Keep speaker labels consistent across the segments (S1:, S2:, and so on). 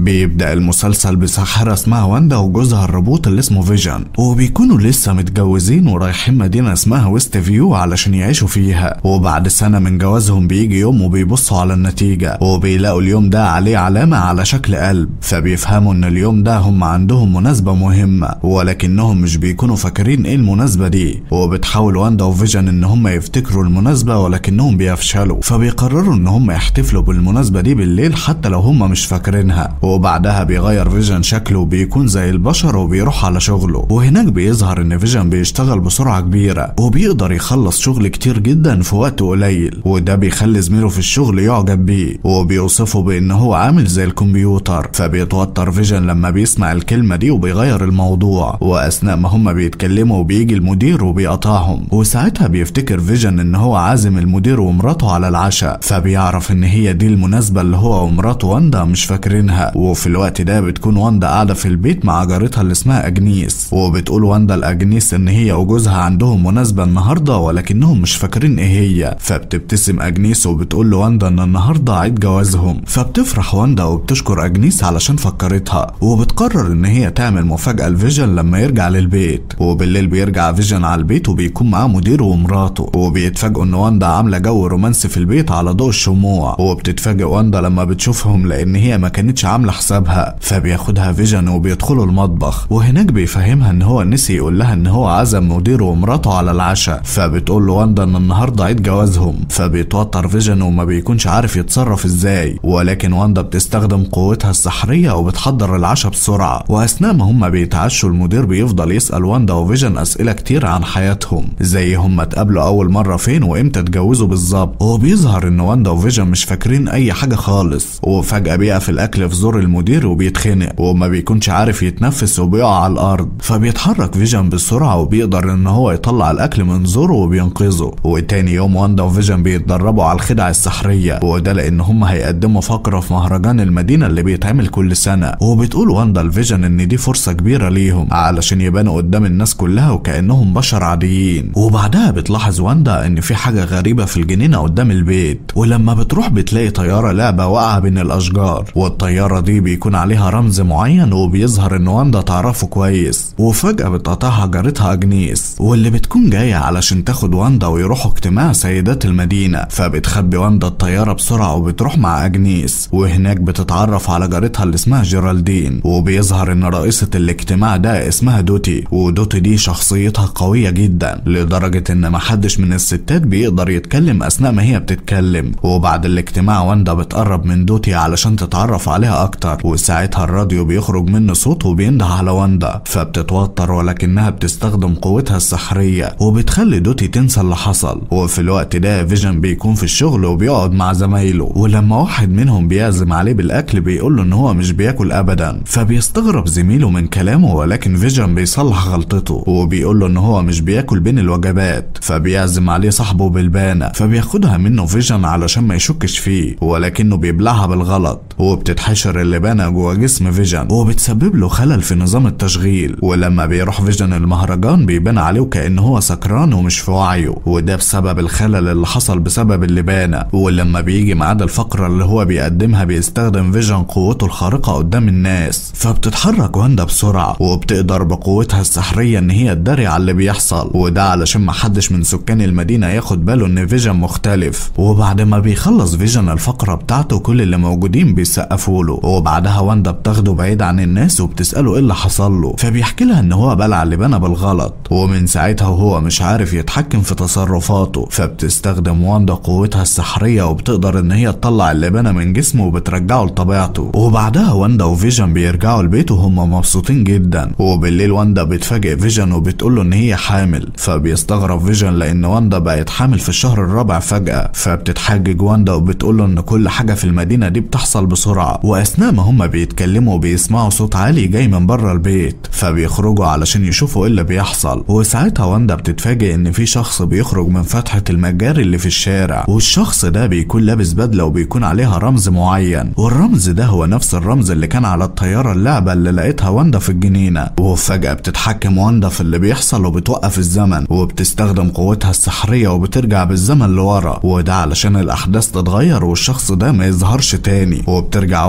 S1: بيبدأ المسلسل بساحرة اسمها واندا وجوزها الربوط اللي اسمه فيجن وبيكونوا لسه متجوزين ورايحين مدينة اسمها ويست فيو علشان يعيشوا فيها وبعد سنة من جوازهم بيجي يوم وبيبصوا على النتيجة وبيلاقوا اليوم ده عليه علامة على شكل قلب فبيفهموا ان اليوم ده هم عندهم مناسبة مهمة ولكنهم مش بيكونوا فاكرين ايه المناسبة دي وبتحاول واندا وفيجن ان هم يفتكروا المناسبة ولكنهم بيفشلوا فبيقرروا ان هم يحتفلوا بالمناسبة دي بالليل حتى لو هم مش فاكرينها وبعدها بيغير فيجن شكله وبيكون زي البشر وبيروح على شغله وهناك بيظهر ان فيجن بيشتغل بسرعة كبيرة وبيقدر يخلص شغل كتير جدا في وقت قليل وده بيخلي زميله في الشغل يعجب بيه وبيوصفه بان هو عامل زي الكمبيوتر فبيتوتر فيجن لما بيسمع الكلمة دي وبيغير الموضوع واثناء ما هما بيتكلموا بيجي المدير وبيقطعهم وساعتها بيفتكر فيجن ان هو عازم المدير ومراته على العشاء فبيعرف ان هي دي المناسبة اللي هو ومراته واندا مش فاكرينها وفي الوقت ده بتكون واندا قاعدة في البيت مع جارتها اللي اسمها اجنيس وبتقول واندا لاجنيس ان هي وجوزها عندهم مناسبة النهاردة ولكنهم مش فاكرين ايه هي فبتبتسم اجنيس وبتقول لواندا ان النهاردة عيد جوازهم فبتفرح واندا وبتشكر اجنيس علشان فكرتها وبتقرر ان هي تعمل مفاجأة لفيجن لما يرجع للبيت وبالليل بيرجع فيجن على البيت وبيكون معاه مديره ومراته وبيتفاجئوا ان واندا عاملة جو رومانسي في البيت على ضوء الشموع وبتتفاجئ واندا لما بتشوفهم لان هي ما كانتش عاملة حسابها فبياخدها فيجن وبيدخلوا المطبخ وهناك بيفهمها ان هو نسي يقول لها ان هو عزم مديره ومراته على العشاء فبتقول له واندا ان النهارده عيد جوازهم فبيتوتر فيجن وما بيكونش عارف يتصرف ازاي ولكن واندا بتستخدم قوتها السحريه وبتحضر العشاء بسرعه واثناء ما هما بيتعشوا المدير بيفضل يسال واندا وفيجن اسئله كتير عن حياتهم زي هما اتقابلوا اول مره فين وامتى اتجوزوا بالظبط وبيظهر ان واندا وفيجن مش فاكرين اي حاجه خالص وفجاه بيقف الاكل في زور المدير وبيتخنق وما بيكونش عارف يتنفس وبيقع على الارض فبيتحرك فيجن بسرعه وبيقدر ان هو يطلع الاكل من زوره وبينقذه وتاني يوم واندا وفيجن بيتدربوا على الخدع السحريه وده لان هم هيقدموا فقره في مهرجان المدينه اللي بيتعمل كل سنه وبتقول واندا لفيجن ان دي فرصه كبيره ليهم علشان يبانوا قدام الناس كلها وكانهم بشر عاديين وبعدها بتلاحظ واندا ان في حاجه غريبه في الجنينه قدام البيت ولما بتروح بتلاقي طياره لعبه واقعه بين الاشجار والطياره دي بيكون عليها رمز معين وبيظهر ان واندا تعرفه كويس وفجاه بتقطعها جارتها اجنيس واللي بتكون جايه علشان تاخد واندا ويروحوا اجتماع سيدات المدينه فبتخبي واندا الطياره بسرعه وبتروح مع اجنيس وهناك بتتعرف على جارتها اللي اسمها جيرالدين وبيظهر ان رئيسه الاجتماع ده اسمها دوتي ودوتي دي شخصيتها قويه جدا لدرجه ان محدش من الستات بيقدر يتكلم اثناء ما هي بتتكلم وبعد الاجتماع واندا بتقرب من دوتي علشان تتعرف عليها اكتر وساعتها الراديو بيخرج منه صوت وبينده على واندا فبتتوتر ولكنها بتستخدم قوتها السحريه وبتخلي دوتي تنسى اللي حصل وفي الوقت ده فيجن بيكون في الشغل وبيقعد مع زمايله ولما واحد منهم بيعزم عليه بالاكل بيقول له ان هو مش بياكل ابدا فبيستغرب زميله من كلامه ولكن فيجن بيصلح غلطته وبيقول له ان هو مش بياكل بين الوجبات فبيعزم عليه صاحبه بالبانه فبياخدها منه فيجن علشان ما يشكش فيه ولكنه بيبلعها بالغلط وبتتحشر اللبانه جوه جسم فيجن وبتسبب له خلل في نظام التشغيل ولما بيروح فيجن المهرجان بيبان عليه كأن هو سكران ومش في وعيه وده بسبب الخلل اللي حصل بسبب اللبانه ولما بيجي ميعاد الفقره اللي هو بيقدمها بيستخدم فيجن قوته الخارقه قدام الناس فبتتحرك واندا بسرعه وبتقدر بقوتها السحريه ان هي تداري على اللي بيحصل وده علشان محدش من سكان المدينه ياخد باله ان فيجن مختلف وبعد ما بيخلص فيجن الفقره بتاعته كل اللي موجودين بيسقفوا له وبعدها واندا بتاخده بعيد عن الناس وبتساله ايه اللي حصل له فبيحكي لها ان هو بلع اللبانه بالغلط ومن ساعتها وهو مش عارف يتحكم في تصرفاته فبتستخدم واندا قوتها السحريه وبتقدر ان هي تطلع اللبانه من جسمه وبترجعه لطبيعته وبعدها واندا وفيجن بيرجعوا البيت وهم مبسوطين جدا وبالليل واندا بتفاجئ فيجن وبتقول له ان هي حامل فبيستغرب فيجن لان واندا بقت حامل في الشهر الرابع فجاه فبتتحجج واندا وبتقول له ان كل حاجه في المدينه دي بتحصل بسرعه واثناء ما هم بيتكلموا بيسمعوا صوت عالي جاي من بره البيت فبيخرجوا علشان يشوفوا ايه اللي بيحصل وساعتها واندا بتتفاجئ ان في شخص بيخرج من فتحه المجاري اللي في الشارع والشخص ده بيكون لابس بدله وبيكون عليها رمز معين والرمز ده هو نفس الرمز اللي كان على الطياره اللعبه اللي لقيتها واندا في الجنينه وفجاه بتتحكم واندا في اللي بيحصل وبتوقف الزمن وبتستخدم قوتها السحريه وبترجع بالزمن لورا وده علشان الاحداث تتغير والشخص ده ما يظهرش تاني وبترجع واندا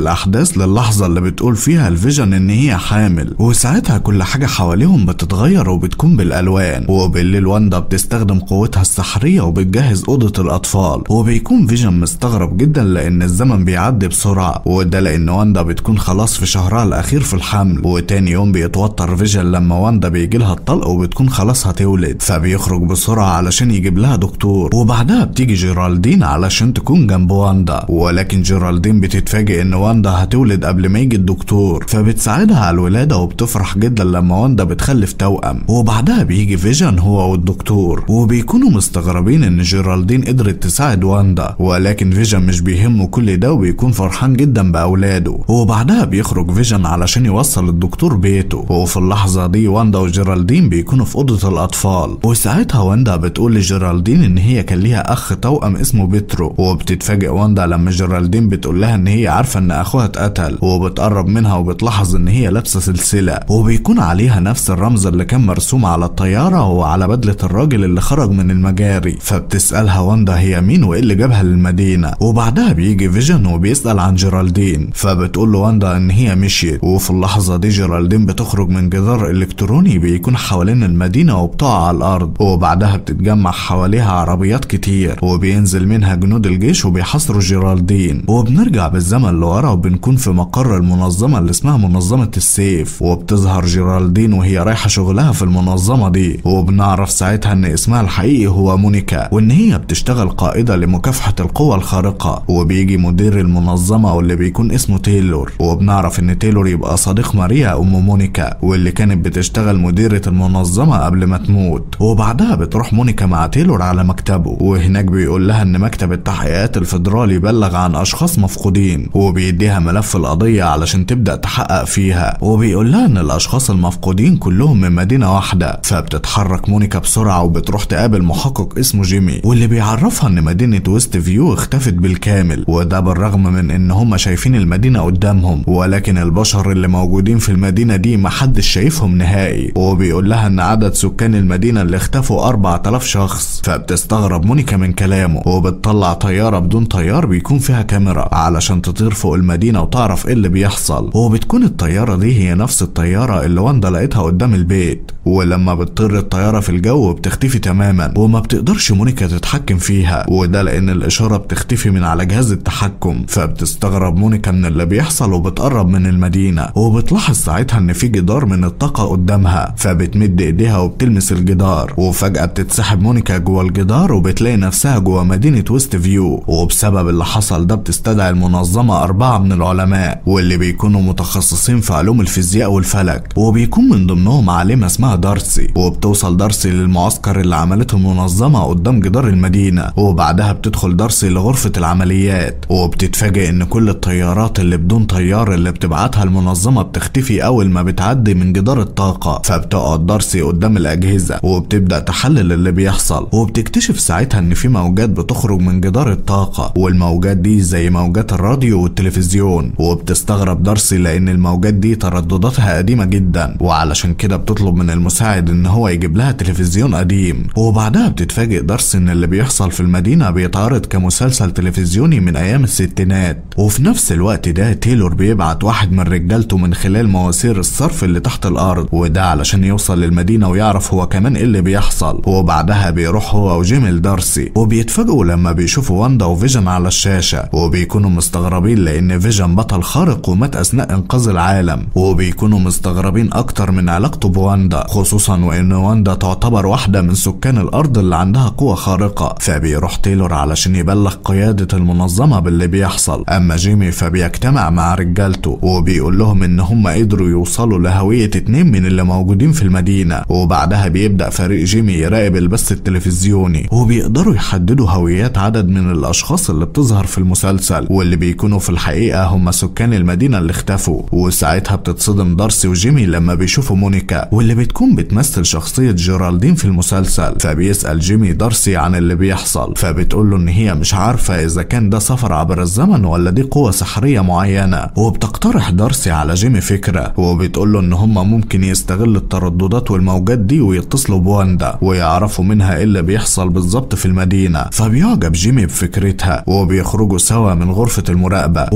S1: الأحداث للحظة اللي بتقول فيها الفيجن إن هي حامل وساعتها كل حاجة حواليهم بتتغير وبتكون بالألوان وبالليل واندا بتستخدم قوتها السحرية وبتجهز أوضة الأطفال وبيكون فيجن مستغرب جدا لأن الزمن بيعدي بسرعة وده لأن واندا بتكون خلاص في شهرها الأخير في الحمل وتاني يوم بيتوتر فيجن لما واندا بيجي لها الطلق وبتكون خلاص هتولد فبيخرج بسرعة علشان يجيب لها دكتور وبعدها بتيجي جيرالدين علشان تكون جنب واندا ولكن جيرالدين بتتفاجئ ان واندا هتولد قبل ما يجي الدكتور فبتساعدها على الولادة وبتفرح جدا لما واندا بتخلف توأم وبعدها بيجي فيجن هو والدكتور وبيكونوا مستغربين ان جيرالدين قدرت تساعد واندا ولكن فيجن مش بيهمه كل ده وبيكون فرحان جدا بأولاده وبعدها بيخرج فيجن علشان يوصل الدكتور بيته وفي اللحظة دي واندا وجيرالدين بيكونوا في أوضة الأطفال وساعتها واندا بتقول لجيرالدين ان هي كان ليها أخ توأم اسمه بيترو وبتتفاجئ واندا لما جيرالدين بتقول لها ان هي عارفة ان اخوها اتقتل وبتقرب منها وبتلاحظ ان هي لابسة سلسلة وبيكون عليها نفس الرمز اللي كان مرسوم على الطيارة وعلى بدلة الراجل اللي خرج من المجاري فبتسألها واندا هي مين وايه اللي جابها للمدينة وبعدها بيجي فيجن وبيسأل عن جيرالدين فبتقول له واندا ان هي مشيت وفي اللحظة دي جيرالدين بتخرج من جدار الكتروني بيكون حوالين المدينة وبتقع على الارض وبعدها بتتجمع حواليها عربيات كتير وبينزل منها جنود الجيش وبيحاصروا جيرالدين وبنرجع بالزمن لورا وبنكون في مقر المنظمة اللي اسمها منظمة السيف وبتظهر جيرالدين وهي رايحة شغلها في المنظمة دي وبنعرف ساعتها ان اسمها الحقيقي هو مونيكا وان هي بتشتغل قائدة لمكافحة القوى الخارقة وبيجي مدير المنظمة واللي بيكون اسمه تايلور وبنعرف ان تايلور يبقى صديق ماريا ام مونيكا واللي كانت بتشتغل مديرة المنظمة قبل ما تموت وبعدها بتروح مونيكا مع تايلور على مكتبه وهناك بيقول لها ان مكتب التحقيقات الفيدرالي بلغ عن اشخاص مفقودين وبيديها ملف القضية علشان تبدأ تحقق فيها وبيقول لها ان الاشخاص المفقودين كلهم من مدينة واحدة فبتتحرك مونيكا بسرعة وبتروح تقابل محقق اسمه جيمي واللي بيعرفها ان مدينة ويست فيو اختفت بالكامل وده بالرغم من ان هم شايفين المدينة قدامهم ولكن البشر اللي موجودين في المدينة دي محدش شايفهم نهائي وبيقول لها ان عدد سكان المدينة اللي اختفوا 4000 شخص فبتستغرب مونيكا من كلامه وبتطلع طيارة بدون طيار بيكون فيها كاميرا علشان تطير فوق المدينة وتعرف ايه اللي بيحصل وبتكون الطيارة دي هي نفس الطيارة اللي واندا لقيتها قدام البيت ولما بتطير الطيارة في الجو بتختفي تماما وما بتقدرش مونيكا تتحكم فيها وده لان الاشارة بتختفي من على جهاز التحكم فبتستغرب مونيكا من اللي بيحصل وبتقرب من المدينة وبتلاحظ ساعتها ان في جدار من الطاقة قدامها فبتمد ايديها وبتلمس الجدار وفجأة بتتسحب مونيكا جوه الجدار وبتلاقي نفسها جوه مدينة ويست فيو وبسبب اللي حصل ده بتستدعي المنظمة أربعة من العلماء واللي بيكونوا متخصصين في علوم الفيزياء والفلك وبيكون من ضمنهم عالمة اسمها دارسي وبتوصل دارسي للمعسكر اللي عملته المنظمة قدام جدار المدينة وبعدها بتدخل دارسي لغرفة العمليات وبتتفاجئ ان كل الطيارات اللي بدون طيار اللي بتبعتها المنظمة بتختفي اول ما بتعدي من جدار الطاقة فبتقعد دارسي قدام الأجهزة وبتبدأ تحلل اللي بيحصل وبتكتشف ساعتها ان في موجات بتخرج من جدار الطاقة والموجات دي زي موجات الراديو والتلفزيون وبتستغرب دارسي لان الموجات دي تردداتها قديمة جدا وعلشان كده بتطلب من المساعد ان هو يجيب لها تلفزيون قديم وبعدها بتتفاجئ دارسي ان اللي بيحصل في المدينة بيتعرض كمسلسل تلفزيوني من ايام الستينات وفي نفس الوقت ده تايلور بيبعت واحد من رجالته من خلال مواسير الصرف اللي تحت الارض وده علشان يوصل للمدينة ويعرف هو كمان ايه اللي بيحصل وبعدها بيروح هو وجيمي لدارسي وبيتفاجئوا لما بيشوفوا واندا وفيجن على الشاشة وبيكونوا مستغربين لان فيجن بطل خارق ومات اثناء انقاذ العالم وبيكونوا مستغربين اكتر من علاقته بواندا خصوصا وان واندا تعتبر واحدة من سكان الارض اللي عندها قوة خارقة فبيروح تايلور علشان يبلغ قيادة المنظمة باللي بيحصل اما جيمي فبيجتمع مع رجالته وبيقول لهم ان هم قدروا يوصلوا لهوية اتنين من اللي موجودين في المدينة وبعدها بيبدأ فريق جيمي يراقب البث التلفزيوني وبيقدروا يحددوا هويات عدد من الاشخاص اللي بتظهر في المسلسل واللي بيكونوا في الحقيقة هم سكان المدينة اللي اختفوا وساعتها بتتصدم دارسي وجيمي لما بيشوفوا مونيكا واللي بتكون بتمثل شخصية جيرالدين في المسلسل فبيسأل جيمي دارسي عن اللي بيحصل فبتقول له ان هي مش عارفة اذا كان ده سفر عبر الزمن ولا دي قوة سحرية معينة وبتقترح دارسي على جيمي فكرة وبتقول له ان هم ممكن يستغلوا الترددات والموجات دي ويتصلوا بواندا ويعرفوا منها ايه اللي بيحصل بالظبط في المدينة فبيعجب جيمي بفكرتها وبيخرجوا سوا من غرفة المراقبة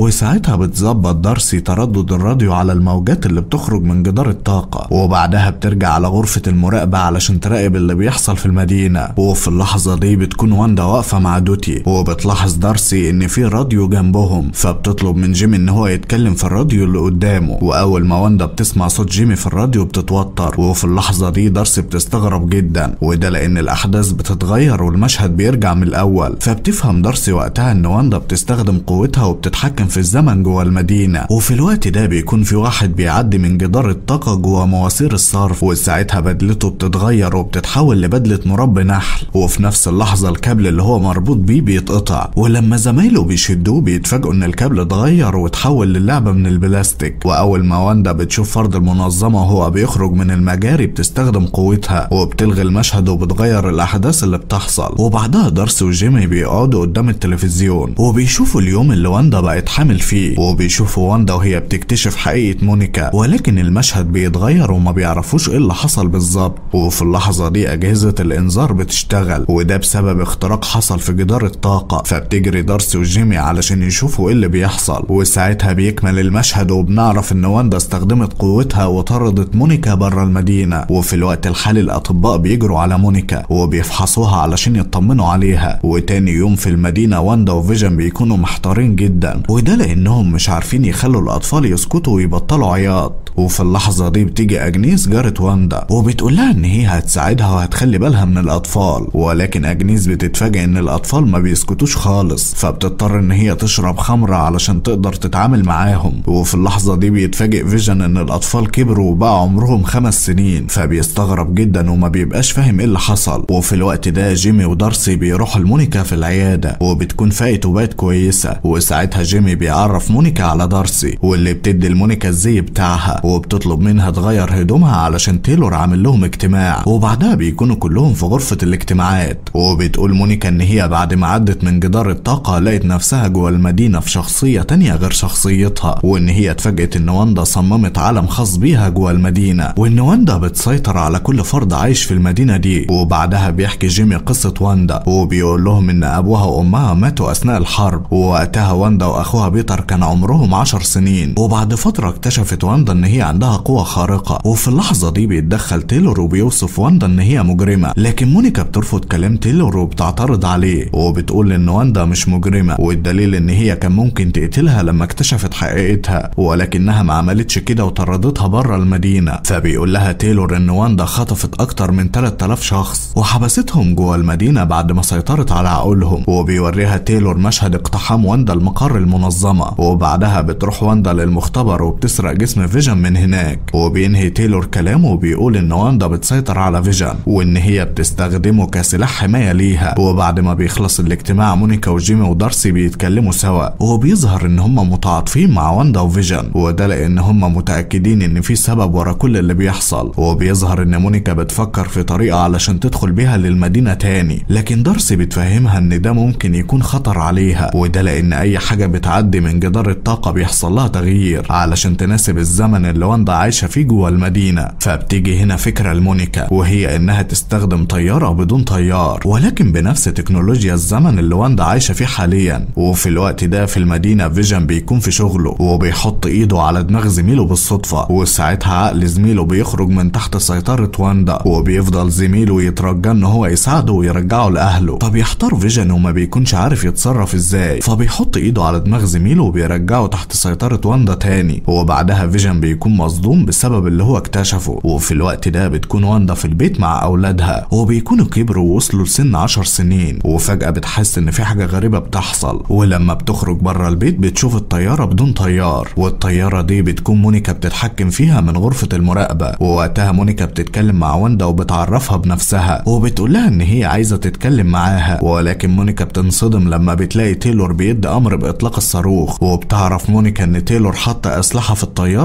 S1: وساعتها بتظبط دارسي تردد الراديو على الموجات اللي بتخرج من جدار الطاقة وبعدها بترجع على غرفة المراقبة علشان تراقب اللي بيحصل في المدينة وفي اللحظة دي بتكون واندا واقفة مع دوتي وبتلاحظ دارسي ان في راديو جنبهم فبتطلب من جيمي ان هو يتكلم في الراديو اللي قدامه واول ما واندا بتسمع صوت جيمي في الراديو بتتوتر وفي اللحظة دي دارسي بتستغرب جدا وده لان الاحداث بتتغير والمشهد بيرجع من الاول فبتفهم دارسي وقتها ان واندا بتستخدم قوتها وبتتحكم في الزمن جوه المدينة وفي الوقت ده بيكون في واحد بيعدي من جدار الطاقة جوه مواسير الصرف وساعتها بدلته بتتغير وبتتحول لبدلة مربي نحل وفي نفس اللحظة الكابل اللي هو مربوط بيه بيتقطع ولما زمايله بيشدوه بيتفاجئوا ان الكابل اتغير واتحول للعبة من البلاستيك واول ما واندا بتشوف فرد المنظمة وهو بيخرج من المجاري بتستخدم قوتها وبتلغي المشهد وبتغير الاحداث اللي بتحصل وبعدها دارسي وجيمي بيقعدوا قدام التلفزيون وبيشوفوا اليوم اللي واندا بقت حامل فيه وبيشوفوا واندا وهي بتكتشف حقيقة مونيكا ولكن المشهد بيتغير وما بيعرفوش ايه اللي حصل بالظبط وفي اللحظة دي أجهزة الإنذار بتشتغل وده بسبب اختراق حصل في جدار الطاقة فبتجري دارسي وجيمي علشان يشوفوا ايه اللي بيحصل وساعتها بيكمل المشهد وبنعرف ان واندا استخدمت قوتها وطردت مونيكا بره المدينة وفي الوقت الحالي الأطباء بيجروا على مونيكا وبيفحصوها علشان يطمنوا عليها وتاني يوم في المدينة واندا وفيجن بيكونوا محتارين جدا وده لأنهم مش عارفين يخلوا الأطفال يسكتوا ويبطلوا عياط وفي اللحظة دي بتيجي أجنيس جارة واندا وبتقول لها إن هي هتساعدها وهتخلي بالها من الأطفال ولكن أجنيس بتتفاجئ إن الأطفال ما بيسكتوش خالص فبتضطر إن هي تشرب خمرة علشان تقدر تتعامل معاهم وفي اللحظة دي بيتفاجئ فيجن إن الأطفال كبروا وبقى عمرهم خمس سنين فبيستغرب جدا وما بيبقاش فاهم إيه اللي حصل وفي الوقت ده جيمي ودارسي بيروحوا لمونيكا في العيادة وبتكون فاقت وبقت كويسة وساعتها جيمي بيعرف مونيكا على دارسي واللي بتدي لمونيكا الزي بتاعها وبتطلب منها تغير هدومها علشان تيلور عامل لهم اجتماع وبعدها بيكونوا كلهم في غرفة الاجتماعات وبتقول مونيكا ان هي بعد ما عدت من جدار الطاقة لقت نفسها جوه المدينة في شخصية تانية غير شخصيتها وان هي اتفاجئت ان واندا صممت عالم خاص بيها جوه المدينة وان واندا بتسيطر على كل فرد عايش في المدينة دي وبعدها بيحكي جيمي قصة واندا وبيقول لهم ان ابوها وامها ماتوا اثناء الحرب ووقتها واندا واخوها بيتر كان عمرهم عشر سنين وبعد فترة اكتشفت واندا ان هي عندها قوة خارقة وفي اللحظة دي بيتدخل تيلور وبيوصف واندا ان هي مجرمة لكن مونيكا بترفض كلام تيلور وبتعترض عليه وبتقول ان واندا مش مجرمة والدليل ان هي كان ممكن تقتلها لما اكتشفت حقيقتها ولكنها ما عملتش كده وطردتها بره المدينة فبيقول لها تيلور ان واندا خطفت اكتر من 3000 شخص وحبستهم جوه المدينة بعد ما سيطرت على عقولهم وبيوريها تيلور مشهد اقتحام واندا المقر المنظمة وبعدها بتروح واندا للمختبر وبتسرق جسم فيجن من هناك وبينهي تيلور كلامه وبيقول ان واندا بتسيطر على فيجن وان هي بتستخدمه كسلاح حماية ليها وبعد ما بيخلص الاجتماع مونيكا وجيمي ودارسي بيتكلموا سوا وبيظهر ان هم متعاطفين مع واندا وفيجن وده لان هم متأكدين ان في سبب ورا كل اللي بيحصل وبيظهر ان مونيكا بتفكر في طريقة علشان تدخل بيها للمدينة تاني لكن دارسي بتفهمها ان ده ممكن يكون خطر عليها وده لان اي حاجة بتعدي من جدار الطاقة بيحصل لها تغيير علشان تناسب الزمن اللي واندا عايشة فيه جوه المدينة فبتيجي هنا فكرة لمونيكا وهي انها تستخدم طيارة بدون طيار ولكن بنفس تكنولوجيا الزمن اللي واندا عايشة فيه حاليا وفي الوقت ده في المدينة فيجن بيكون في شغله وبيحط ايده على دماغ زميله بالصدفة وساعتها عقل زميله بيخرج من تحت سيطرة واندا وبيفضل زميله يترجى ان هو يساعده ويرجعه لاهله فبيحتار فيجن وما بيكونش عارف يتصرف ازاي فبيحط ايده على دماغ زميله وبيرجعه تحت سيطرة واندا تاني وبعدها فيجن بيكون مصدوم بسبب اللي هو اكتشفه وفي الوقت ده بتكون واندا في البيت مع اولادها وبيكونوا كبروا ووصلوا لسن عشر سنين وفجأة بتحس ان في حاجة غريبة بتحصل ولما بتخرج بره البيت بتشوف الطيارة بدون طيار والطيارة دي بتكون مونيكا بتتحكم فيها من غرفة المراقبة ووقتها مونيكا بتتكلم مع واندا وبتعرفها بنفسها وبتقول لها ان هي عايزة تتكلم معاها ولكن مونيكا بتنصدم لما بتلاقي تيلور بيدي امر باطلاق الصاروخ وبتعرف مونيكا ان تيلور حط اسلحة في الطيارة من غير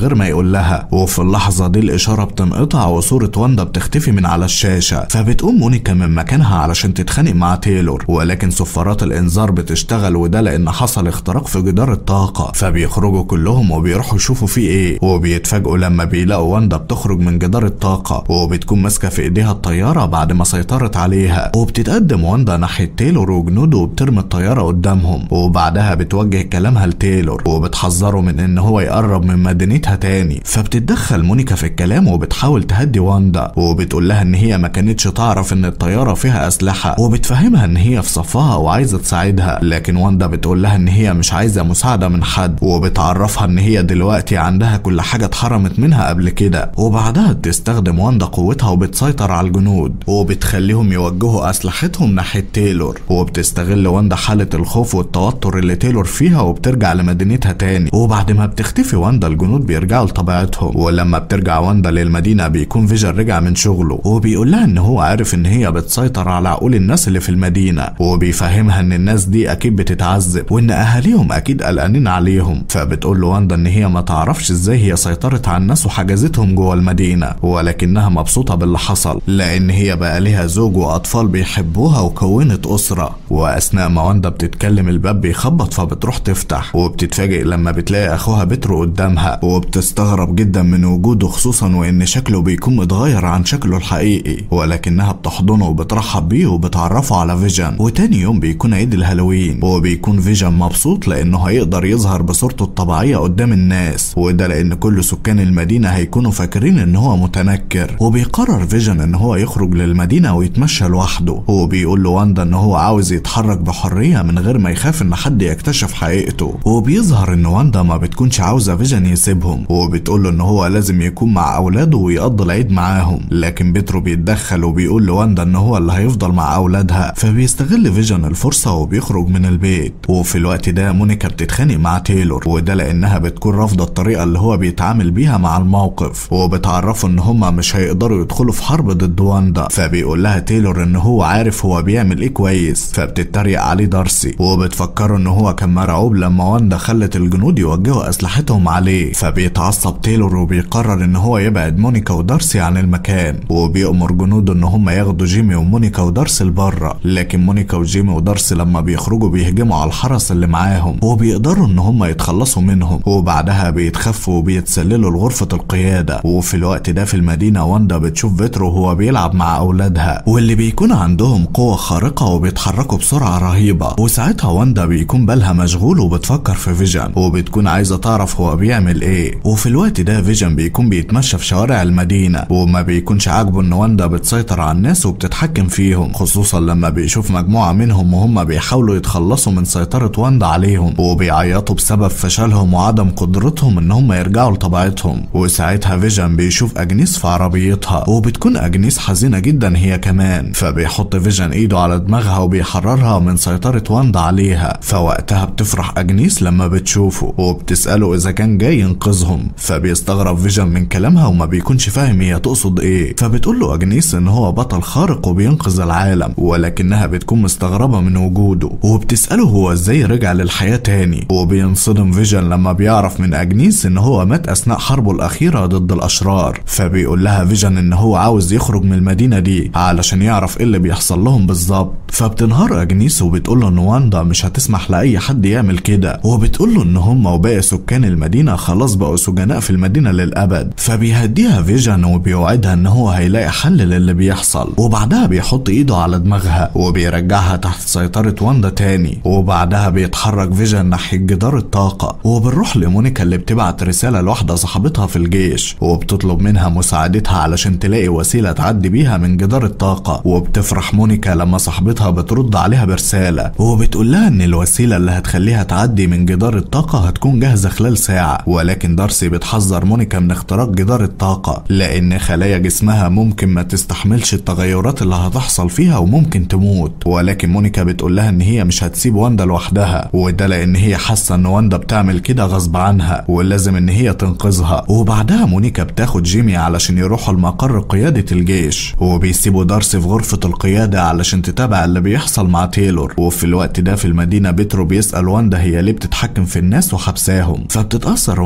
S1: غير ما يقول لها وفي اللحظة دي الإشارة بتنقطع وصورة واندا بتختفي من على الشاشة فبتقوم مونيكا من مكانها علشان تتخانق مع تايلور ولكن صفارات الإنذار بتشتغل وده لأن حصل اختراق في جدار الطاقة فبيخرجوا كلهم وبيروحوا يشوفوا فيه إيه وبيتفاجئوا لما بيلاقوا واندا بتخرج من جدار الطاقة وبتكون ماسكة في إيديها الطيارة بعد ما سيطرت عليها وبتتقدم واندا ناحية تايلور وجنوده وبترمي الطيارة قدامهم وبعدها بتوجه كلامها لتايلور وبتحذره من إن هو يقرب من مدينتها تاني فبتتدخل مونيكا في الكلام وبتحاول تهدي واندا وبتقول لها إن هي ما كانتش تعرف إن الطيارة فيها أسلحة وبتفهمها إن هي في صفها وعايزة تساعدها لكن واندا بتقول لها إن هي مش عايزة مساعدة من حد وبتعرفها إن هي دلوقتي عندها كل حاجة اتحرمت منها قبل كده وبعدها بتستخدم واندا قوتها وبتسيطر على الجنود وبتخليهم يوجهوا أسلحتهم ناحية تايلور وبتستغل واندا حالة الخوف والتوتر اللي تايلور فيها وبترجع لمدينتها تاني وبعد ما بتختفي واندا الجنود بيرجعوا لطبيعتهم ولما بترجع واندا للمدينة بيكون فيجن رجع من شغله وبيقول لها ان هو عارف ان هي بتسيطر على عقول الناس اللي في المدينة وبيفهمها ان الناس دي اكيد بتتعذب وان اهاليهم اكيد قلقانين عليهم فبتقول له واندا ان هي ما تعرفش ازاي هي سيطرت على الناس وحجزتهم جوه المدينة ولكنها مبسوطة باللي حصل لان هي بقى ليها زوج واطفال بيحبوها وكونت اسرة واثناء ما واندا بتتكلم الباب بيخبط فبتروح تفتح وبتتفاجئ لما بتلاقي اخوها بترو قدامها وبتستغرب جدا من وجوده خصوصا وان شكله بيكون متغير عن شكله الحقيقي ولكنها بتحضنه وبترحب بيه وبتعرفه على فيجن وتاني يوم بيكون عيد الهالوين وبيكون فيجن مبسوط لانه هيقدر يظهر بصورته الطبيعية قدام الناس وده لان كل سكان المدينة هيكونوا فاكرين ان هو متنكر وبيقرر فيجن ان هو يخرج للمدينة ويتمشى لوحده وبيقول له واندا ان هو عاوز يتحرك بحرية من غير ما يخاف ان حد يكتشف حقيقته وبيظهر ان واندا ما بتكونش عاوزة فيجن يسيبهم وبتقول له ان هو لازم يكون مع اولاده ويقضي العيد معاهم لكن بيترو بيتدخل وبيقول لواندا ان هو اللي هيفضل مع اولادها فبيستغل فيجن الفرصة وبيخرج من البيت وفي الوقت ده مونيكا بتتخانق مع تايلور وده لانها بتكون رافضة الطريقة اللي هو بيتعامل بيها مع الموقف وبتعرفه ان هما مش هيقدروا يدخلوا في حرب ضد واندا فبيقول لها تايلور ان هو عارف هو بيعمل ايه كويس فبتتريق عليه دارسي وبتفكره ان هو كان مرعوب لما واندا خلت الجنود يوجهوا اسلحتهم عليه فبيتعصب تايلور وبيقرر ان هو يبعد مونيكا ودارسي عن المكان وبيأمر جنوده ان هم ياخدوا جيمي ومونيكا ودارسي لبره لكن مونيكا وجيمي ودارسي لما بيخرجوا بيهجموا على الحرس اللي معاهم وبيقدروا ان هم يتخلصوا منهم وبعدها بيتخفوا وبيتسللوا لغرفة القيادة وفي الوقت ده في المدينة واندا بتشوف فيترو وهو بيلعب مع اولادها واللي بيكون عندهم قوة خارقة وبيتحركوا بسرعة رهيبة وساعتها واندا بيكون بالها مشغول وبتفكر في فيجن وبتكون عايزة تعرف هو بيعمل ايه وفي الوقت ده فيجن بيكون بيتمشى في شوارع المدينة وما بيكونش عاجبه ان واندا بتسيطر على الناس وبتتحكم فيهم خصوصا لما بيشوف مجموعة منهم وهم بيحاولوا يتخلصوا من سيطرة واندا عليهم وبيعيطوا بسبب فشلهم وعدم قدرتهم ان هم يرجعوا لطبيعتهم وساعتها فيجن بيشوف اجنيس في عربيتها وبتكون اجنيس حزينة جدا هي كمان فبيحط فيجن ايده على دماغها وبيحررها من سيطرة واندا عليها فوقتها بتفرح اجنيس لما بتشوفه وبتسأله اذا كان جاي ينقذهم فبيستغرب فيجن من كلامها وما بيكونش فاهم هي تقصد ايه فبتقول له اجنيس ان هو بطل خارق وبينقذ العالم ولكنها بتكون مستغربة من وجوده وبتسأله هو ازاي رجع للحياة تاني وبينصدم فيجن لما بيعرف من اجنيس ان هو مات اثناء حربه الاخيرة ضد الاشرار فبيقول لها فيجن ان هو عاوز يخرج من المدينة دي علشان يعرف ايه اللي بيحصل لهم بالظبط فبتنهار اجنيس وبتقول له ان واندا مش هتسمح لاي حد يعمل كده وبتقول له ان هم وباقي سكان المدينة خلاص بقوا سجناء في المدينة للابد فبيهديها فيجن وبيوعدها ان هو هيلاقي حل للي بيحصل وبعدها بيحط ايده على دماغها وبيرجعها تحت سيطرة واندا تاني وبعدها بيتحرك فيجن ناحية جدار الطاقة وبنروح لمونيكا اللي بتبعت رسالة لواحدة صاحبتها في الجيش وبتطلب منها مساعدتها علشان تلاقي وسيلة تعدي بيها من جدار الطاقة وبتفرح مونيكا لما صاحبتها بترد عليها برسالة وبتقول لها ان الوسيلة اللي هتخليها تعدي من جدار الطاقة هتكون جاهزة خلال ساعة ولكن دارسي بتحذر مونيكا من اختراق جدار الطاقة لان خلايا جسمها ممكن ما تستحملش التغيرات اللي هتحصل فيها وممكن تموت ولكن مونيكا بتقول لها ان هي مش هتسيب واندا لوحدها وده لان هي حاسة ان واندا بتعمل كده غصب عنها ولازم ان هي تنقذها وبعدها مونيكا بتاخد جيمي علشان يروحوا لمقر قيادة الجيش وبيسيبوا دارسي في غرفة القيادة علشان تتابع اللي بيحصل مع تايلور وفي الوقت ده في المدينة بيترو بيسأل واندا هي ليه بتتحكم في الناس وحبساهم فبتتأثر واندا وبتقول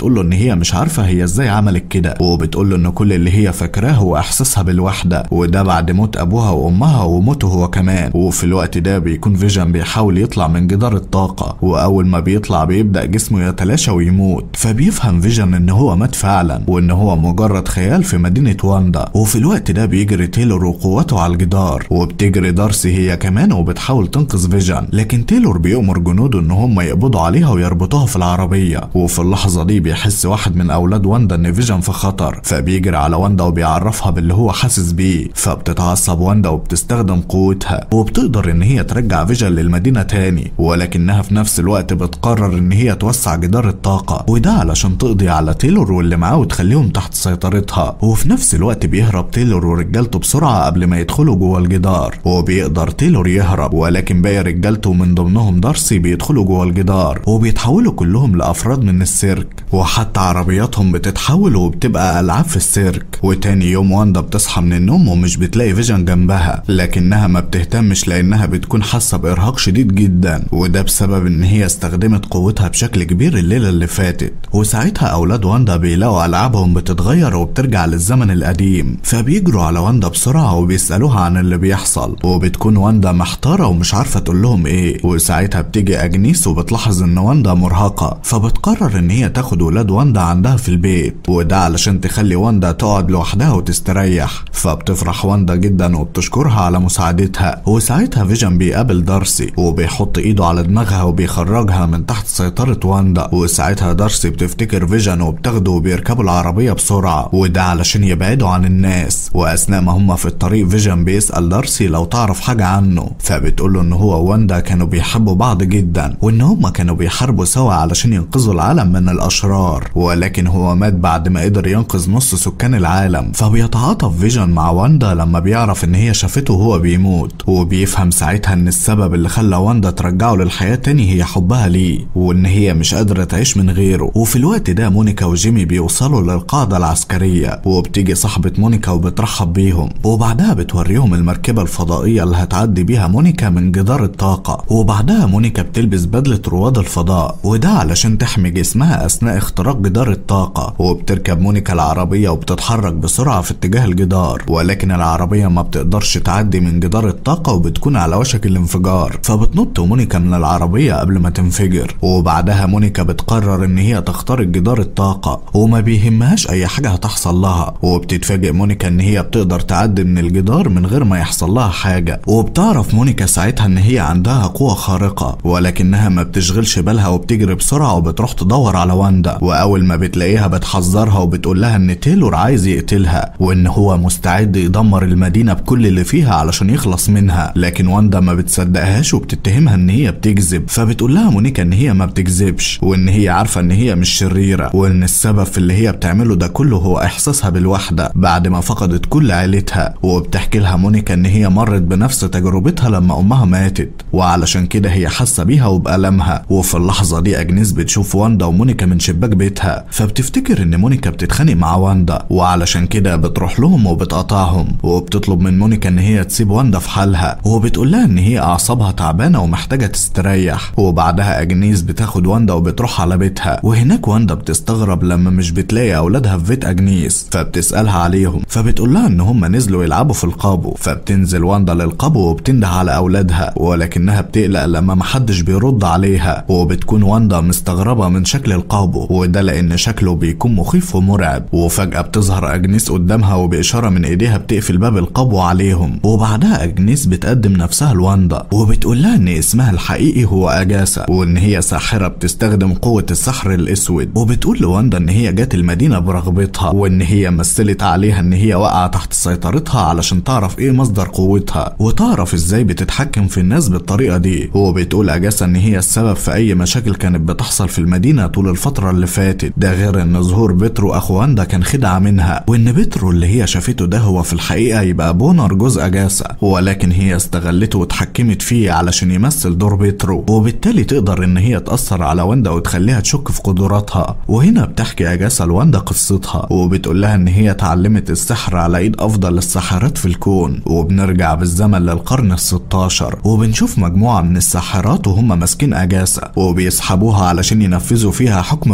S1: بتقول له ان هي مش عارفه هي ازاي عملت كده وبتقول له ان كل اللي هي فاكراه هو احساسها بالوحده وده بعد موت ابوها وامها وموته هو كمان وفي الوقت ده بيكون فيجن بيحاول يطلع من جدار الطاقه واول ما بيطلع بيبدا جسمه يتلاشى ويموت فبيفهم فيجن ان هو مات فعلا وان هو مجرد خيال في مدينه واندا وفي الوقت ده بيجري تيلور وقوته على الجدار وبتجري دارسي هي كمان وبتحاول تنقذ فيجن لكن تيلور بيأمر جنوده ان هم يقبضوا عليها ويربطوها في العربيه وفي اللحظه دي بيحس واحد من اولاد واندا ان فيجن في خطر فبيجري على واندا وبيعرفها باللي هو حاسس بيه فبتتعصب واندا وبتستخدم قوتها وبتقدر ان هي ترجع فيجن للمدينه تاني ولكنها في نفس الوقت بتقرر ان هي توسع جدار الطاقه وده علشان تقضي على تيلور واللي معاه وتخليهم تحت سيطرتها وفي نفس الوقت بيهرب تيلور ورجالته بسرعه قبل ما يدخلوا جوه الجدار وبيقدر تيلور يهرب ولكن باقي رجالته من ضمنهم دارسي بيدخلوا جوه الجدار وبيتحولوا كلهم لافراد من السيرك وحتى عربياتهم بتتحول وبتبقى العاب في السيرك وتاني يوم واندا بتصحى من النوم ومش بتلاقي فيجن جنبها لكنها ما بتهتمش لانها بتكون حاسه بارهاق شديد جدا وده بسبب ان هي استخدمت قوتها بشكل كبير الليله اللي فاتت وساعتها اولاد واندا بيلاقوا العابهم بتتغير وبترجع للزمن القديم فبيجروا على واندا بسرعه وبيسالوها عن اللي بيحصل وبتكون واندا محتاره ومش عارفه تقول لهم ايه وساعتها بتيجي اجنيس وبتلاحظ ان واندا مرهقه فبتقرر ان هي تاخد ولاد واندا عندها في البيت وده علشان تخلي واندا تقعد لوحدها وتستريح فبتفرح واندا جدا وبتشكرها على مساعدتها وساعتها فيجن بيقابل دارسي وبيحط ايده على دماغها وبيخرجها من تحت سيطرة واندا وساعتها دارسي بتفتكر فيجن وبتاخده وبيركبوا العربية بسرعة وده علشان يبعدوا عن الناس واثناء ما هما في الطريق فيجن بيسأل دارسي لو تعرف حاجة عنه فبتقوله ان هو واندا كانوا بيحبوا بعض جدا وان هما كانوا بيحاربوا سوا علشان ينقذوا العالم من الاشرار ولكن هو مات بعد ما قدر ينقذ نص سكان العالم فبيتعاطف فيجن مع واندا لما بيعرف ان هي شافته وهو بيموت وبيفهم ساعتها ان السبب اللي خلى واندا ترجعه للحياة تاني هي حبها ليه وان هي مش قادرة تعيش من غيره وفي الوقت ده مونيكا وجيمي بيوصلوا للقاعدة العسكرية وبتيجي صاحبة مونيكا وبترحب بيهم وبعدها بتوريهم المركبة الفضائية اللي هتعدي بيها مونيكا من جدار الطاقة وبعدها مونيكا بتلبس بدلة رواد الفضاء وده علشان تحمي جسمها أثناء اختراق جدار الطاقة وبتركب مونيكا العربية وبتتحرك بسرعة في اتجاه الجدار ولكن العربية ما بتقدرش تعدي من جدار الطاقة وبتكون على وشك الانفجار فبتنط مونيكا من العربية قبل ما تنفجر وبعدها مونيكا بتقرر ان هي تخترق جدار الطاقة وما بيهمهاش اي حاجة هتحصل لها وبتتفاجئ مونيكا ان هي بتقدر تعدي من الجدار من غير ما يحصل لها حاجة وبتعرف مونيكا ساعتها ان هي عندها قوة خارقة ولكنها ما بتشغلش بالها وبتجري بسرعة وبتروح تدور على واندا واول ما بتلاقيها بتحذرها وبتقول لها ان تيلور عايز يقتلها وان هو مستعد يدمر المدينة بكل اللي فيها علشان يخلص منها لكن واندا ما بتصدقهاش وبتتهمها ان هي بتكذب فبتقول لها مونيكا ان هي ما بتكذبش وان هي عارفة ان هي مش شريرة وان السبب في اللي هي بتعمله ده كله هو احساسها بالوحدة بعد ما فقدت كل عيلتها وبتحكي لها مونيكا ان هي مرت بنفس تجربتها لما امها ماتت وعلشان كده هي حاسة بيها وبألمها وفي اللحظة دي اجنيس بتشوف واندا ومونيكا من شباك بيتها فبتفتكر ان مونيكا بتتخانق مع واندا وعلشان كده بتروح لهم وبتقطعهم وبتطلب من مونيكا ان هي تسيب واندا في حالها وبتقول لها ان هي اعصابها تعبانه ومحتاجه تستريح وبعدها اجنيس بتاخد واندا وبتروح على بيتها وهناك واندا بتستغرب لما مش بتلاقي اولادها في بيت اجنيس فبتسالها عليهم فبتقول لها ان هم نزلوا يلعبوا في القابو فبتنزل واندا للقابو وبتنده على اولادها ولكنها بتقلق لما محدش بيرد عليها وبتكون واندا مستغربه من شكل القابو وده لان شكله بيكون مخيف ومرعب وفجاه بتظهر اجنيس قدامها وباشاره من ايديها بتقفل باب القبو عليهم وبعدها اجنيس بتقدم نفسها لواندا وبتقول لها ان اسمها الحقيقي هو اجاسا وان هي ساحره بتستخدم قوه السحر الاسود وبتقول لواندا ان هي جت المدينه برغبتها وان هي مثلت عليها ان هي واقعه تحت سيطرتها علشان تعرف ايه مصدر قوتها وتعرف ازاي بتتحكم في الناس بالطريقه دي وبتقول اجاسا ان هي السبب في اي مشاكل كانت بتحصل في المدينه طول الفتره اللي فاتت ده غير ان ظهور بترو اخو واندا كان خدعه منها وان بترو اللي هي شافته ده هو في الحقيقه يبقى بونر جوز اجاسا ولكن هي استغلته واتحكمت فيه علشان يمثل دور بترو وبالتالي تقدر ان هي تاثر على واندا وتخليها تشك في قدراتها وهنا بتحكي اجاسا لواندا قصتها وبتقول لها ان هي اتعلمت السحر على ايد افضل الساحرات في الكون وبنرجع بالزمن للقرن ال16 وبنشوف مجموعه من الساحرات وهم ماسكين اجاسا وبيسحبوها علشان ينفذوا فيها حكم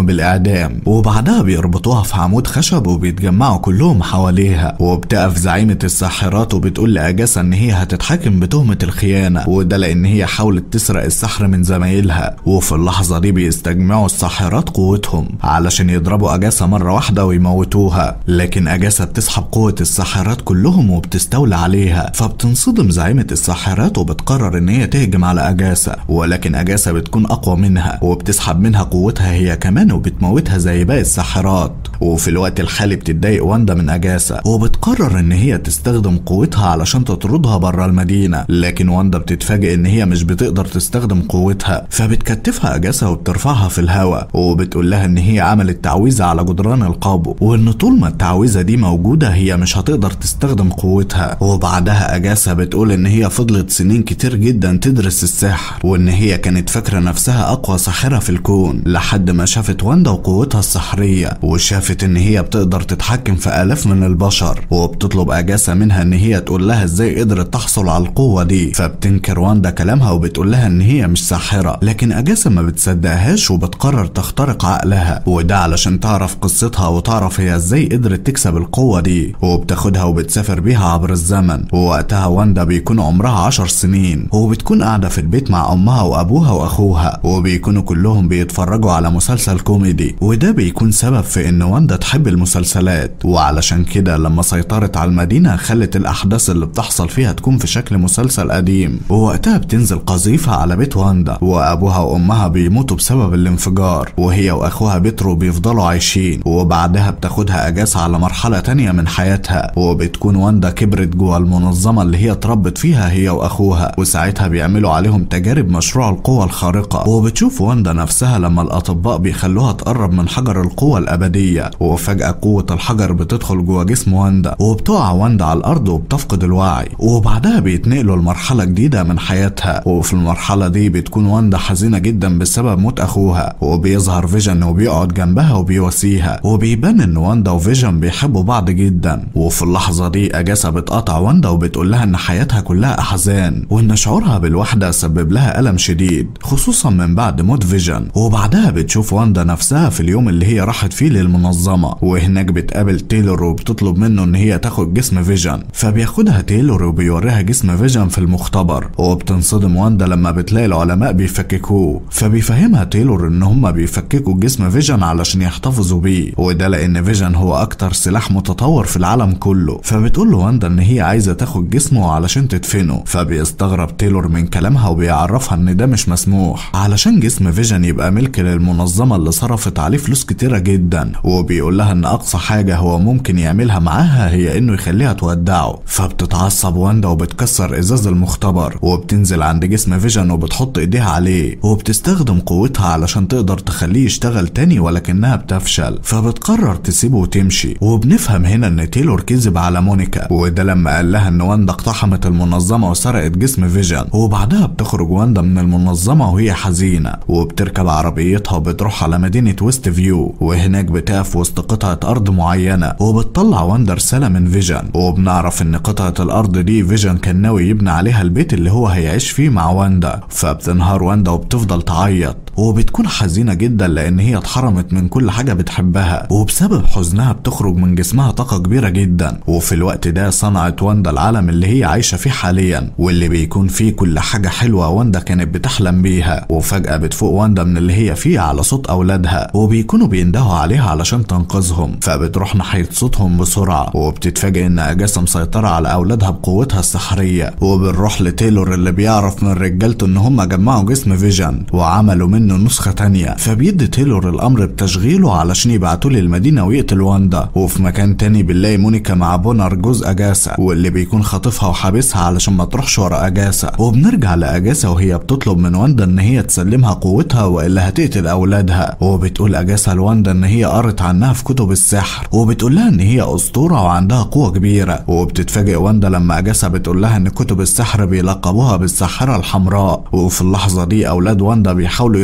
S1: بالإعدام وبعدها بيربطوها في عمود خشب وبيتجمعوا كلهم حواليها وبتقف زعيمة الساحرات وبتقول لأجاسا إن هي هتتحاكم بتهمة الخيانة وده لأن هي حاولت تسرق السحر من زمايلها وفي اللحظة دي بيستجمعوا الساحرات قوتهم علشان يضربوا أجاسا مرة واحدة ويموتوها لكن أجاسا بتسحب قوة الساحرات كلهم وبتستولى عليها فبتنصدم زعيمة الساحرات وبتقرر إن هي تهجم على أجاسا ولكن أجاسا بتكون أقوى منها وبتسحب منها قوتها هي كمان وبتموتها زي باقي الساحرات وفي الوقت الحالي بتتضايق واندا من أجاسا وبتقرر إن هي تستخدم قوتها علشان تطردها بره المدينة لكن واندا بتتفاجئ إن هي مش بتقدر تستخدم قوتها فبتكتفها أجاسا وبترفعها في الهواء وبتقول لها إن هي عملت تعويذة على جدران القابو وإن طول ما التعويذة دي موجودة هي مش هتقدر تستخدم قوتها وبعدها أجاسا بتقول إن هي فضلت سنين كتير جدا تدرس السحر وإن هي كانت فاكرة نفسها أقوى ساحرة في الكون لحد ما شافت واندا وقوتها السحرية وشافت إن هي بتقدر تتحكم في آلاف من البشر وبتطلب أجاسا منها إن هي تقول لها إزاي قدرت تحصل على القوة دي فبتنكر واندا كلامها وبتقول لها إن هي مش ساحرة لكن أجاسا ما بتصدقهاش وبتقرر تخترق عقلها وده علشان تعرف قصتها وتعرف هي إزاي قدرت تكسب القوة دي وبتاخدها وبتسافر بيها عبر الزمن ووقتها واندا بيكون عمرها عشر سنين وبتكون قاعدة في البيت مع أمها وأبوها وأخوها وبيكونوا كلهم بيتفرجوا على مسلسل كوميدي وده بيكون سبب في إن واندا تحب المسلسلات وعلشان كده لما سيطرت على المدينة خلت الأحداث اللي بتحصل فيها تكون في شكل مسلسل قديم ووقتها بتنزل قذيفة على بيت واندا وأبوها وأمها بيموتوا بسبب الانفجار وهي وأخوها بيترو بيفضلوا عايشين وبعدها بتاخدها أجازة على مرحلة تانية من حياتها وبتكون واندا كبرت جوه المنظمة اللي هي اتربت فيها هي وأخوها وساعتها بيعملوا عليهم تجارب مشروع القوة الخارقة وبتشوف واندا نفسها لما الأطباء بيخلوها تقرب من حجر القوة الأبدية وفجأة قوة الحجر بتدخل جوه جسم واندا وبتقع واندا على الأرض وبتفقد الوعي وبعدها بيتنقلوا لمرحلة جديدة من حياتها وفي المرحلة دي بتكون واندا حزينة جدا بسبب موت أخوها وبيظهر فيجن وبيقعد جنبها وبيواسيها وبيبان إن واندا وفيجن بيحبوا بعض جدا وفي اللحظة دي أجاسا بتقطع واندا وبتقول لها إن حياتها كلها أحزان وإن شعورها بالوحدة سبب لها ألم شديد خصوصا من بعد موت فيجن وبعدها بتشوف واندا نفسها في اليوم اللي هي راحت فيه للمنظمة وهناك بتقابل تايلور وبتطلب منه إن هي تاخد جسم فيجن فبياخدها تايلور وبيوريها جسم فيجن في المختبر وبتنصدم واندا لما بتلاقي العلماء بيفككوه فبيفهمها تايلور إن هما بيفككوا جسم فيجن علشان يحتفظوا بيه وده لأن فيجن هو أكتر سلاح متطور في العالم كله فبتقول له واندا إن هي عايزة تاخد جسمه علشان تدفنه فبيستغرب تايلور من كلامها وبيعرفها إن ده مش مسموح علشان جسم فيجن يبقى ملك للمنظمة اللي صرفت عليه فلوس كتيرة جدا وبيقول لها إن أقصى حاجة هو ممكن يعملها معاها هي إنه يخليها تودعه فبتتعصب واندا وبتكسر إزاز المختبر وبتنزل عند جسم فيجن وبتحط إيديها عليه وبتستخدم قوتها علشان تقدر تخليه يشتغل تاني ولكنها بتفشل فبتقرر تسيبه وتمشي وبنفهم هنا إن تايلور كذب على مونيكا وده لما قال لها إن واندا اقتحمت المنظمة وسرقت جسم فيجن وبعدها بتخرج واندا من المنظمة وهي حزينة وبتركب عربيتها وبتروح على مدينة ويست فيو وهناك بتقف وسط قطعة أرض معينة وبتطلع واندا رسالة من فيجن وبنعرف إن قطعة الأرض دي فيجن كان ناوي يبني عليها البيت اللي هو هيعيش فيه مع واندا فبتنهار واندا وبتفضل تعيط وبتكون حزينة جدا لأن هي اتحرمت من كل حاجة بتحبها وبسبب حزنها بتخرج من جسمها طاقة كبيرة جدا وفي الوقت ده صنعت واندا العالم اللي هي عايشة فيه حاليا واللي بيكون فيه كل حاجة حلوة واندا كانت بتحلم بيها وفجأة بتفوق واندا من اللي هي فيه على صوت أولادها وبيكونوا بيندهوا عليها علشان تنقذهم فبتروح ناحية صوتهم بسرعة وبتتفاجئ إن أجاسا مسيطرة على أولادها بقوتها السحرية وبنروح لتايلور اللي بيعرف من رجالته إن هم جمعوا جسم فيجن وعملوا منه نسخة تانية فبيدي تايلور الأمر بتشغيله علشان يبعتوه للمدينة ويقتل واندا وفي مكان تاني بنلاقي مونيكا مع بونر جوز أجاسا واللي بيكون خاطفها وحابسها علشان ما تروحش ورا أجاسا وبنرجع لأجاسا وهي بتطلب من واندا إن هي تسلمها قوتها وإلا هتقتل أولادها وبتقول أجاسا لواندا إن هي قرت عنها في كتب السحر وبتقول لها إن هي أسطورة وعندها قوة كبيرة وبتتفاجئ واندا لما أجاسا بتقول لها إن كتب السحر بيلقبوها بالساحرة الحمراء وفي اللحظة دي أولاد واندا بيحاولوا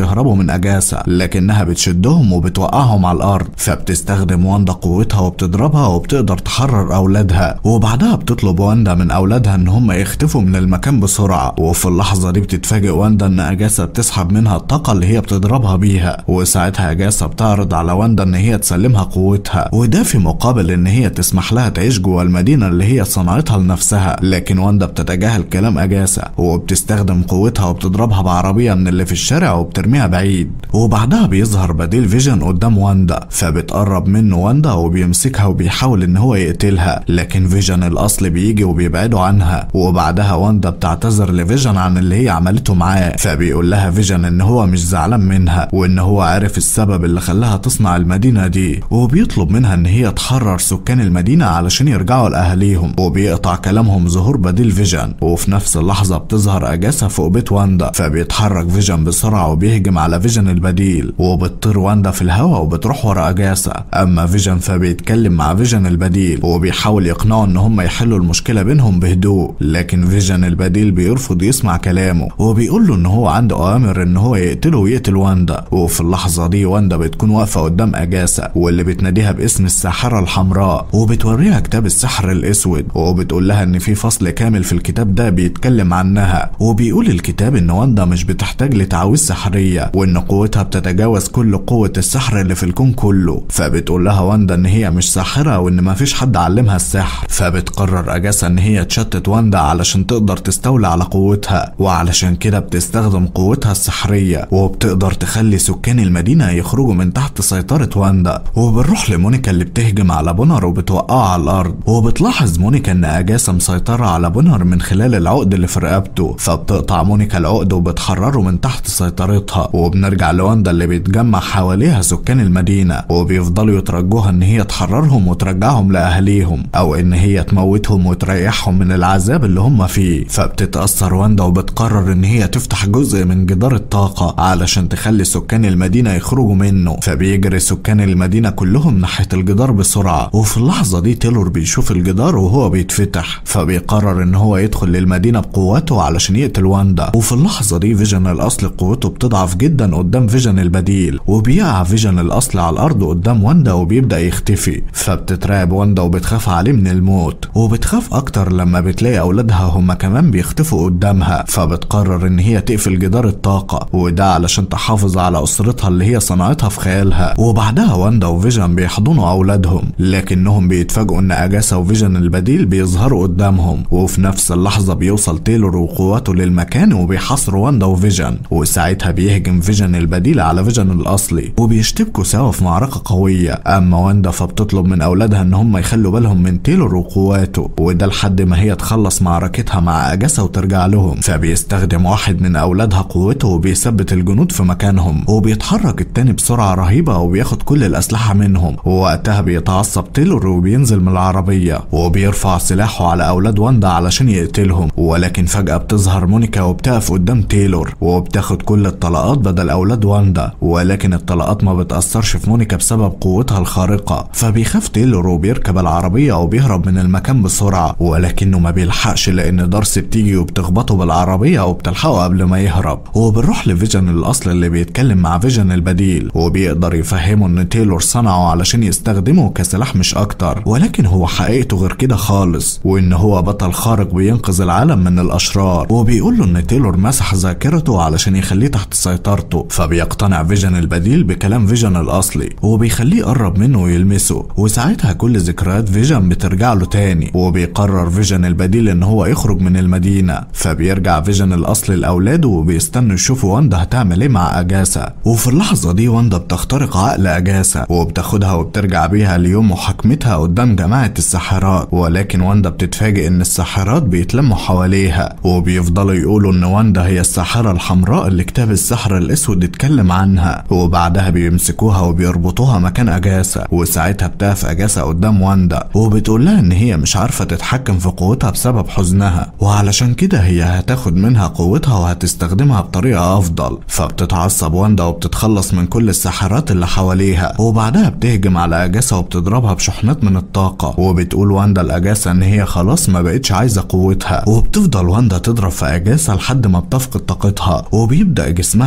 S1: يهربوا من اجاسا لكنها بتشدهم وبتوقعهم على الارض فبتستخدم واندا قوتها وبتضربها وبتقدر تحرر اولادها وبعدها بتطلب واندا من اولادها ان هم يختفوا من المكان بسرعه وفي اللحظه دي بتتفاجئ واندا ان اجاسا بتسحب منها الطاقه اللي هي بتضربها بيها وساعتها اجاسا بتعرض على واندا ان هي تسلمها قوتها وده في مقابل ان هي تسمح لها تعيش جوه المدينه اللي هي صنعتها لنفسها لكن واندا بتتجاهل كلام اجاسا وبتستخدم قوتها وبتضربها بعربيه من اللي في الشارع وبترميها بعيد وبعدها بيظهر بديل فيجن قدام واندا فبتقرب منه واندا وبيمسكها وبيحاول ان هو يقتلها لكن فيجن الاصل بيجي وبيبعده عنها وبعدها واندا بتعتذر لفيجن عن اللي هي عملته معاه فبيقول لها فيجن ان هو مش زعلان منها وان هو عارف السبب اللي خلاها تصنع المدينه دي وبيطلب منها ان هي تحرر سكان المدينه علشان يرجعوا لاهاليهم وبيقطع كلامهم ظهور بديل فيجن وفي نفس اللحظه بتظهر اجاسا فوق بيت واندا فبيتحرك فيجن بسرعه وبيهجم على فيجن البديل وبتطير واندا في الهواء وبتروح ورا اجاسا اما فيجن فبيتكلم مع فيجن البديل وبيحاول يقنعه ان هم يحلوا المشكله بينهم بهدوء لكن فيجن البديل بيرفض يسمع كلامه وبيقول له ان هو عنده اوامر ان هو يقتله ويقتل واندا وفي اللحظه دي واندا بتكون واقفه قدام اجاسا واللي بتناديها باسم الساحره الحمراء وبتوريها كتاب السحر الاسود وبتقول لها ان في فصل كامل في الكتاب ده بيتكلم عنها وبيقول الكتاب ان واندا مش بتحتاج لتعاويذ سحريه وان قوتها بتتجاوز كل قوه السحر اللي في الكون كله فبتقول لها واندا ان هي مش ساحره وان مفيش حد علمها السحر فبتقرر اجاسا ان هي تشتت واندا علشان تقدر تستولي على قوتها وعلشان كده بتستخدم قوتها السحريه وبتقدر تخلي سكان المدينه يخرجوا من تحت سيطره واندا وبنروح لمونيكا اللي بتهجم على بونر وبتوقعه على الارض وبتلاحظ مونيكا ان اجاسا مسيطره على بونر من خلال العقد اللي في رقبته فبتقطع مونيكا العقد وبتحرره من تحت سيطرتها وبنرجع لواندا اللي بيتجمع حواليها سكان المدينه وبيفضلوا يترجوها ان هي تحررهم وترجعهم لاهاليهم او ان هي تموتهم وتريحهم من العذاب اللي هم فيه فبتتاثر واندا وبتقرر ان هي تفتح جزء من جدار الطاقه علشان تخلي سكان المدينه يخرجوا منه فبيجري سكان المدينه كلهم ناحيه الجدار بسرعه وفي اللحظه دي تيلور بيشوف الجدار وهو بيتفتح فبيقرر ان هو يدخل للمدينه بقوته علشان يقتل واندا وفي اللحظه دي فيجن الاصل قوته بتضعف جدا قدام فيجن البديل وبيقع فيجن الاصل على الارض قدام واندا وبيبدا يختفي فبتترعب واندا وبتخاف عليه من الموت وبتخاف اكتر لما بتلاقي اولادها هما كمان بيختفوا قدامها فبتقرر ان هي تقفل جدار الطاقه وده علشان تحافظ على اسرتها اللي هي صنعتها في خيالها وبعدها واندا وفيجن بيحضنوا اولادهم لكنهم بيتفاجئوا ان اجاسا وفيجن البديل بيظهروا قدامهم وفي نفس اللحظه بيوصل تايلور وقواته للمكان وبيحاصروا واندا وفيجن وساعتها بيهجم فيجن البديل على فيجن الاصلي وبيشتبكوا سوا في معركه قويه اما واندا فبتطلب من اولادها ان هم يخلوا بالهم من تايلور وقواته وده لحد ما هي تخلص معركتها مع اجاسا وترجع لهم فبيستخدم واحد من اولادها قوته وبيثبت الجنود في مكانهم وبيتحرك التاني بسرعه رهيبه وبياخد كل الاسلحه منهم ووقتها بيتعصب تيلور وبينزل من العربيه وبيرفع سلاحه على اولاد واندا علشان يقتلهم ولكن فجاه بتظهر مونيكا وبتقف قدام تايلور وبتاخد كل الطلقات بدل اولاد واندا ولكن الطلقات ما بتاثرش في مونيكا بسبب قوتها الخارقه فبيخاف تايلور وبيركب العربيه وبيهرب من المكان بسرعه ولكنه ما بيلحقش لان دارسي بتيجي وبتخبطه بالعربيه وبتلحقه قبل ما يهرب وبنروح لفيجن الاصل اللي بيتكلم مع فيجن البديل وبيقدر يفهمه ان تايلور صنعه علشان يستخدمه كسلاح مش اكتر ولكن هو حقيقته غير كده خالص وان هو بطل خارق بينقذ العالم من الاشرار وبيقول له ان تايلور مسح ذاكرته علشان يخليه تحت سيطرته فبيقتنع فيجن البديل بكلام فيجن الاصلي وبيخليه يقرب منه ويلمسه وساعتها كل ذكريات فيجن بترجع له تاني وبيقرر فيجن البديل ان هو يخرج من المدينه فبيرجع فيجن الاصلي لاولاده وبيستنوا يشوفوا واندا هتعمل ايه مع اجاسا وفي اللحظه دي واندا بتخترق عقل اجاسا وبتاخدها وبترجع بيها ليوم محاكمتها قدام جماعه الساحرات ولكن واندا بتتفاجئ ان الساحرات بيتلموا حواليها وبيفضلوا يقولوا ان واندا هي الساحره الحمراء اللي كتاب السحر الاسود اتكلم عنها وبعدها بيمسكوها وبيربطوها مكان اجاسا وساعتها بتقف اجاسا قدام واندا وبتقول لها ان هي مش عارفه تتحكم في قوتها بسبب حزنها وعلشان كده هي هتاخد منها قوتها وهتستخدمها بطريقه افضل فبتتعصب واندا وبتتخلص من كل الساحرات اللي حواليها وبعدها بتهجم على اجاسا وبتضربها بشحنات من الطاقه وبتقول واندا لاجاسا ان هي خلاص ما بقتش عايزه قوتها وبتفضل واندا تضرب في اجاسا لحد ما بتفقد طاقتها وبيبدا جسمها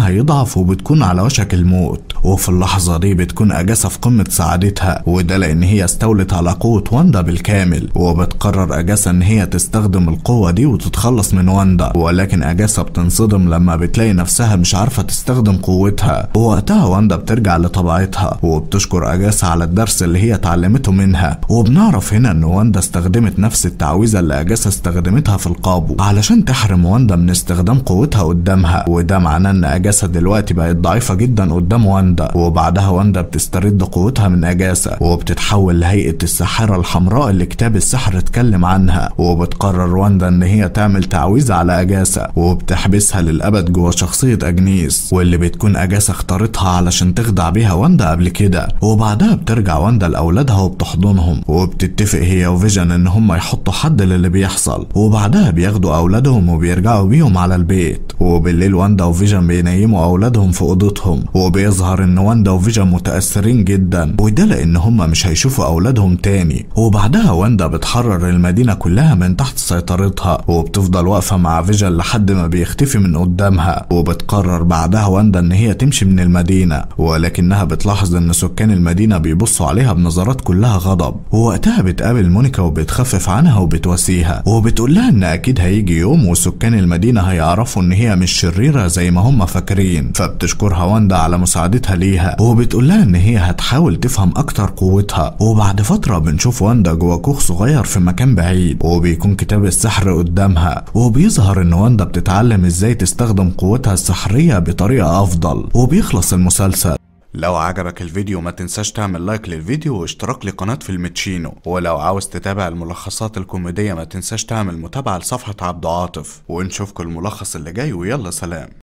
S1: جسمها يضعف وبتكون على وشك الموت وفي اللحظة دي بتكون أجاسا في قمة سعادتها وده لأن هي استولت على قوة واندا بالكامل وبتقرر أجاسا إن هي تستخدم القوة دي وتتخلص من واندا ولكن أجاسا بتنصدم لما بتلاقي نفسها مش عارفة تستخدم قوتها ووقتها واندا بترجع لطبيعتها وبتشكر أجاسا على الدرس اللي هي اتعلمته منها وبنعرف هنا إن واندا استخدمت نفس التعويذة اللي أجاسا استخدمتها في القابو علشان تحرم واندا من استخدام قوتها قدامها وده معناه إن أجاسا دلوقتي بقت ضعيفة جدا قدام واندا وبعدها واندا بتسترد قوتها من أجاسا وبتتحول لهيئة الساحرة الحمراء اللي كتاب السحر اتكلم عنها وبتقرر واندا إن هي تعمل تعويذة على أجاسا وبتحبسها للأبد جوه شخصية أجنيس واللي بتكون أجاسا اختارتها علشان تخدع بيها واندا قبل كده وبعدها بترجع واندا لأولادها وبتحضنهم وبتتفق هي وفيجن إن هم يحطوا حد للي بيحصل وبعدها بياخدوا أولادهم وبيرجعوا بيهم على البيت وبالليل واندا وفيجن بينيموا أولادهم في أوضتهم وبيظهر إن واندا وفيجن متأثرين جدا وده لأن هم مش هيشوفوا أولادهم تاني وبعدها واندا بتحرر المدينة كلها من تحت سيطرتها وبتفضل واقفة مع فيجن لحد ما بيختفي من قدامها وبتقرر بعدها واندا إن هي تمشي من المدينة ولكنها بتلاحظ إن سكان المدينة بيبصوا عليها بنظرات كلها غضب ووقتها بتقابل مونيكا وبتخفف عنها وبتواسيها وبتقول لها إن أكيد هيجي يوم وسكان المدينة هيعرفوا إن هي مش شريرة زي ما هم فاكرين فبتشكرها واندا على مساعدتها ليها وبتقول لها إن هي هتحاول تفهم أكتر قوتها وبعد فترة بنشوف واندا جوه كوخ صغير في مكان بعيد وبيكون كتاب السحر قدامها وبيظهر إن واندا بتتعلم إزاي تستخدم قوتها السحرية بطريقة أفضل وبيخلص المسلسل لو عجبك الفيديو ما تنساش تعمل لايك للفيديو واشتراك لقناة فيلمتشينو ولو عاوز تتابع الملخصات الكوميدية ما تنساش تعمل متابعة لصفحة عبد عاطف ونشوفكم الملخص اللي جاي ويلا سلام